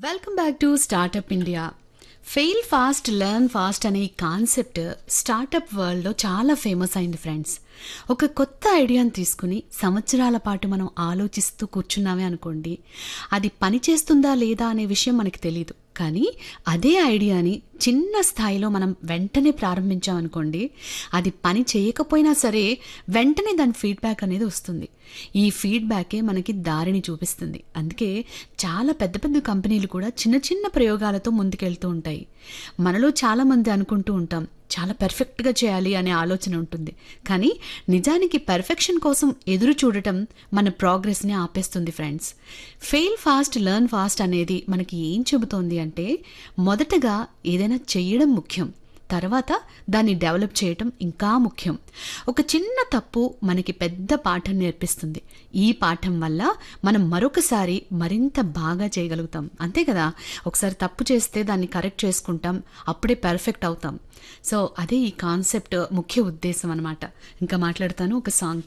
welcome back to startup India fail fast learn fast అనే ఈ concept startup వరల్డ్లో చాలా ఫేమస్ అయింది ఫ్రెండ్స్ ఒక కొత్త ఐడియాని తీసుకుని సంవత్సరాల పాటు మనం ఆలోచిస్తూ కూర్చున్నామే అనుకోండి అది పని చేస్తుందా లేదా అనే విషయం మనకి తెలియదు కానీ అదే ఐడియాని చిన్న స్థాయిలో మనం వెంటనే ప్రారంభించామనుకోండి అది పని చేయకపోయినా సరే వెంటనే దాని ఫీడ్బ్యాక్ అనేది వస్తుంది ఈ ఫీడ్బ్యాకే మనకి దారిని చూపిస్తుంది అందుకే చాలా పెద్ద పెద్ద కంపెనీలు కూడా చిన్న చిన్న ప్రయోగాలతో ముందుకెళ్తూ ఉంటాయి మనలో చాలామంది అనుకుంటూ ఉంటాం చాలా పర్ఫెక్ట్గా చేయాలి అనే ఆలోచన ఉంటుంది కానీ నిజానికి పర్ఫెక్షన్ కోసం ఎదురు చూడటం మన ప్రోగ్రెస్ని ఆపేస్తుంది friends fail fast learn fast అనేది మనకి ఏం చెబుతోంది అంటే మొదటగా ఏదైనా చెయ్యడం ముఖ్యం తర్వాత దాన్ని డెవలప్ చేయటం ఇంకా ముఖ్యం ఒక చిన్న తప్పు మనకి పెద్ద పాఠం నేర్పిస్తుంది ఈ పాఠం వల్ల మనం మరొకసారి మరింత బాగా చేయగలుగుతాం అంతే కదా ఒకసారి తప్పు చేస్తే దాన్ని కరెక్ట్ చేసుకుంటాం అప్పుడే పర్ఫెక్ట్ అవుతాం సో అదే ఈ కాన్సెప్ట్ ముఖ్య ఉద్దేశం అనమాట ఇంకా మాట్లాడతాను ఒక సాంగ్